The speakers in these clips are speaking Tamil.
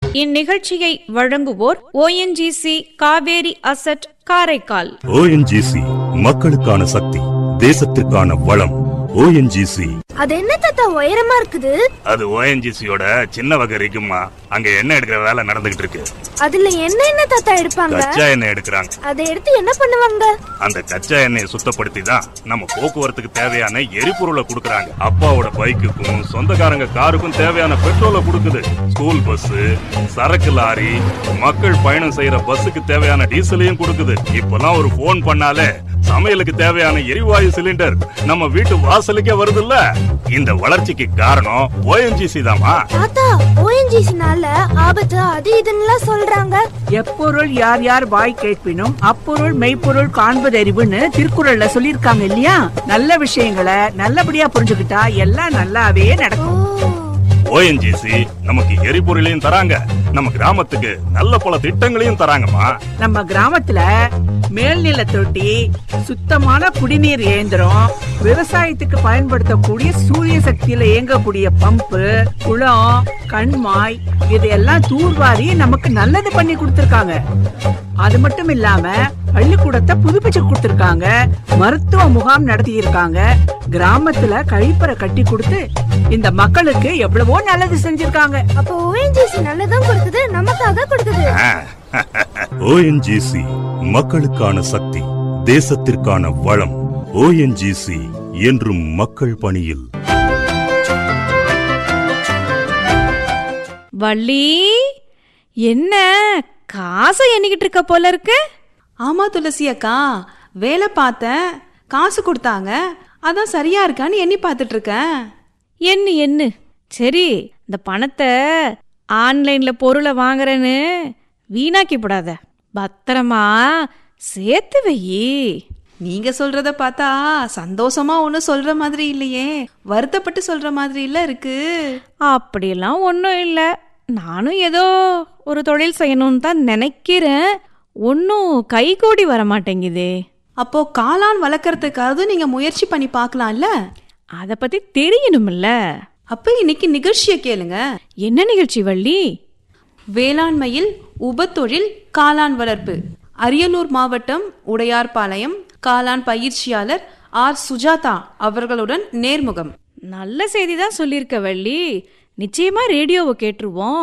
இந்நிகழ்ச்சியை வழங்குவோர் ONGC Cauvery asset Karaikal ONGC மக்களுக்கான சக்தி தேசத்திற்கான வளம் ஓஎன்ஜிசி அது என்ன தாத்தா உயரமா இருக்குது அது ஓஎன்ஜிசியோட சின்ன வகை இருக்குமா அங்க எண்ணெய் எடுக்கிற வேலை நடந்துகிட்டு இருக்கு அதுல என்ன என்ன தாத்தா எடுப்பாங்க கச்சா எண்ணெய் எடுக்கிறாங்க அதை எடுத்து என்ன பண்ணுவாங்க அந்த கச்சா எண்ணெயை சுத்தப்படுத்தி தான் நம்ம போக்குவரத்துக்கு தேவையான எரிபொருளை கொடுக்கறாங்க அப்பாவோட பைக்குக்கும் சொந்தக்காரங்க காருக்கும் தேவையான பெட்ரோலை கொடுக்குது ஸ்கூல் பஸ் சரக்கு லாரி மக்கள் பயணம் செய்யற பஸ்ஸுக்கு தேவையான டீசலையும் கொடுக்குது இப்பெல்லாம் ஒரு ஃபோன் பண்ணாலே சமையலுக்கு தேவையான எரிவாயு சிலிண்டர் நம்ம வீட்டு வாசலுக்கே வருதுல்ல இந்த வளர்ச்சிக்கு காரணம் ஓஎன்ஜிசி தாமா தாத்தா ஓஎன்ஜிசினால ஆபத்து அது இதுன்னுலாம் சொல்றாங்க எப்பொருள் யார் யார் வாய் கேட்பினும் அப்பொருள் மெய்ப்பொருள் காண்பதறிவுன்னு திருக்குறள்ல சொல்லியிருக்காங்க இல்லையா நல்ல விஷயங்களை நல்லபடியா புரிஞ்சுக்கிட்டா எல்லாம் நல்லாவே ஓ நடக்கும் ஓஎன்ஜிசி நமக்கு எரிபொருளையும் தராங்க நம்ம கிராமத்துக்கு நல்ல பல திட்டங்களையும் தராங்கம்மா நம்ம கிராமத்துல மேல்நில தொட்டி சுத்தமான குடிநீர் இயந்திரம் விவசாயத்துக்கு பயன்படுத்தக்கூடிய சூரிய சக்தியில இயங்கக்கூடிய பம்பு குளம் கண்மாய் இதையெல்லாம் தூர்வாரி நமக்கு நல்லது பண்ணி கொடுத்திருக்காங்க அது மட்டும் இல்லாம பள்ளிக்கூடத்தை புதுப்பிச்சு கொடுத்திருக்காங்க மருத்துவ முகாம் நடத்தி இருக்காங்க கிராமத்துல கழிப்பறை கட்டி கொடுத்து இந்த மக்களுக்கு எவ்வளவோ நல்லது செஞ்சிருக்காங்க அப்போ ஓஎன்ஜிசி நல்லதும் கொடுக்குது நமக்காக கொடுக்குது ஓஎன்ஜிசி மக்களுக்கான சக்தி தேசத்திற்கான வளம் ஓஎன்ஜிசி என்றும் மக்கள் பணியில் வள்ளி என்ன காசை எண்ணிக்கிட்டு இருக்க போல இருக்கு ஆமா துளசி அக்கா வேலை பார்த்தேன் காசு கொடுத்தாங்க அதான் சரியா இருக்கான்னு எண்ணி பார்த்துட்டு இருக்கேன் எண்ணு எண்ணு சரி இந்த பணத்தை ஆன்லைன்ல பொருளை வாங்குறேன்னு வீணாக்கி போடாத பத்திரமா சேர்த்து வையி நீங்க சொல்றத பார்த்தா சந்தோஷமா ஒன்றும் சொல்ற மாதிரி இல்லையே வருத்தப்பட்டு சொல்ற மாதிரி இல்ல இருக்கு அப்படியெல்லாம் ஒன்றும் இல்லை நானும் ஏதோ ஒரு தொழில் செய்யணும்னு தான் நினைக்கிறேன் ஒன்றும் கைகூடி வர மாட்டேங்குதே அப்போ காளான் வளர்க்கறதுக்காவது நீங்க முயற்சி பண்ணி பார்க்கலாம்ல அதை பத்தி தெரியணும்ல அப்ப இன்னைக்கு நிகழ்ச்சியை கேளுங்க என்ன நிகழ்ச்சி வள்ளி வேளாண்மையில் உபத்தொழில் காளான் வளர்ப்பு அரியலூர் மாவட்டம் உடையார்பாளையம் காளான் பயிற்சியாளர் ஆர் சுஜாதா அவர்களுடன் நேர்முகம் நல்ல செய்தி தான் சொல்லியிருக்க வள்ளி நிச்சயமா ரேடியோவை கேட்டுருவோம்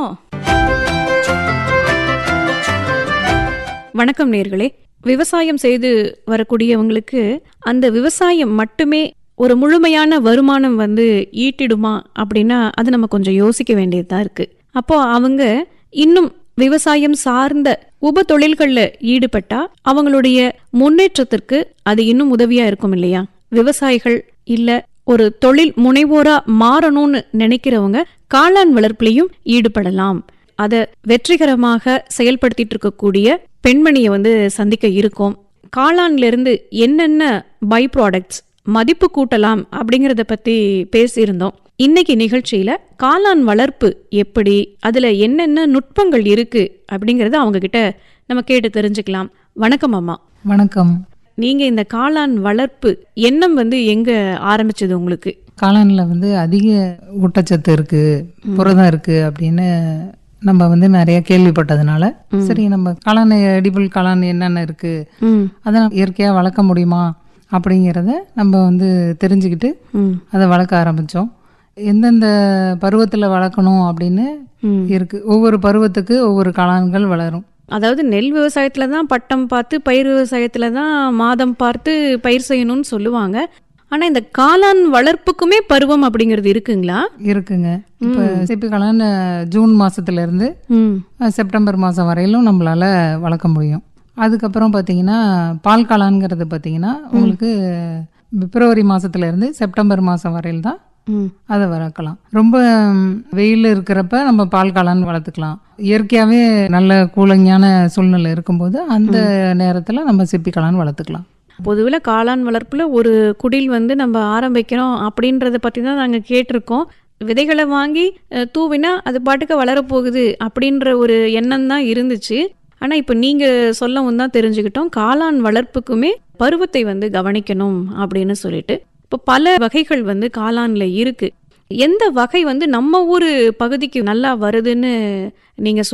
வணக்கம் நேர்களே விவசாயம் செய்து வரக்கூடியவங்களுக்கு அந்த விவசாயம் மட்டுமே ஒரு முழுமையான வருமானம் வந்து ஈட்டிடுமா அப்படின்னா அது நம்ம கொஞ்சம் யோசிக்க வேண்டியதா இருக்கு அப்போ அவங்க இன்னும் விவசாயம் சார்ந்த உப தொழில்கள்ல ஈடுபட்டா அவங்களுடைய முன்னேற்றத்திற்கு அது இன்னும் உதவியா இருக்கும் இல்லையா விவசாயிகள் இல்ல ஒரு தொழில் முனைவோரா மாறணும்னு நினைக்கிறவங்க காளான் வளர்ப்புலையும் ஈடுபடலாம் அதை வெற்றிகரமாக செயல்படுத்திட்டு இருக்கக்கூடிய பெண்மணியை வந்து சந்திக்க இருக்கோம் காளான்ல இருந்து என்னென்ன பை ப்ராடக்ட்ஸ் மதிப்பு கூட்டலாம் அப்படிங்கறத பத்தி பேசியிருந்தோம் இன்னைக்கு நிகழ்ச்சியில காளான் வளர்ப்பு எப்படி அதுல என்னென்ன நுட்பங்கள் இருக்கு அப்படிங்கறத அவங்க கிட்ட நம்ம கேட்டு தெரிஞ்சுக்கலாம் வணக்கம் அம்மா வணக்கம் நீங்க இந்த காளான் வளர்ப்பு எண்ணம் வந்து எங்க ஆரம்பிச்சது உங்களுக்கு காளானில் வந்து அதிக ஊட்டச்சத்து இருக்கு புரதம் இருக்கு அப்படின்னு நம்ம வந்து நிறைய கேள்விப்பட்டதுனால சரி நம்ம காளான் எடிபிள் காளான் என்னென்ன இருக்கு ம் அதை நம்ம இயற்கையா வளர்க்க முடியுமா அப்படிங்கிறத நம்ம வந்து தெரிஞ்சுக்கிட்டு ம் அதை வளர்க்க ஆரம்பிச்சோம் எந்தெந்த பருவத்தில் வளர்க்கணும் அப்படின்னு ம். இருக்கு ஒவ்வொரு பருவத்துக்கு ஒவ்வொரு காளான்கள் வளரும் அதாவது நெல் விவசாயத்துல தான் பட்டம் பார்த்து பயிர் விவசாயத்துல தான் மாதம் பார்த்து பயிர் செய்யணும்னு சொல்லுவாங்க ஆனா இந்த காளான் வளர்ப்புக்குமே பருவம் அப்படிங்கிறது இருக்குங்களா இருக்குங்க இப்போ சிப்பி காளான் ஜூன் மாசத்துல இருந்து ம் அஹ் செப்டம்பர் மாதம் வரையிலும் நம்மளால வளர்க்க முடியும் அதுக்கப்புறம் பார்த்தீங்கன்னா பால் காளான்ங்கிறது பார்த்தீங்கன்னா உங்களுக்கு பிப்ரவரி மாசத்துல இருந்து செப்டம்பர் மாதம் வரையில் தான் ம் அதை வளர்க்கலாம் ரொம்ப ம், வெயில் இருக்கிறப்ப நம்ம பால் காளான் வளர்த்துக்கலாம் இயற்கையாகவே நல்ல கூலிங்கான சூழ்நிலை இருக்கும்போது அந்த நேரத்தில் நம்ம சிப்பி காளான் வளர்த்துக்கலாம் பொதுவில் காளான் வளர்ப்புல ஒரு குடில் வந்து நம்ம ஆரம்பிக்கிறோம் அப்படின்றத பற்றி தான் நாங்கள் கேட்டிருக்கோம் விதைகளை வாங்கி அஹ், தூவினா அது பாட்டுக்கு வளரப்போகுது அப்படின்ற ஒரு எண்ணம் தான் இருந்துச்சு ஆனால் இப்போ நீங்கள் சொல்லவும் தான் தெரிஞ்சுக்கிட்டோம் காளான் வளர்ப்புக்குமே பருவத்தை வந்து கவனிக்கணும் அப்படின்னு சொல்லிட்டு இப்போ பல வகைகள் வந்து காளான்ல இருக்கு எந்த வகை வந்து நம்ம ஊர் பகுதிக்கு நல்லா வருதுன்னு நீங்க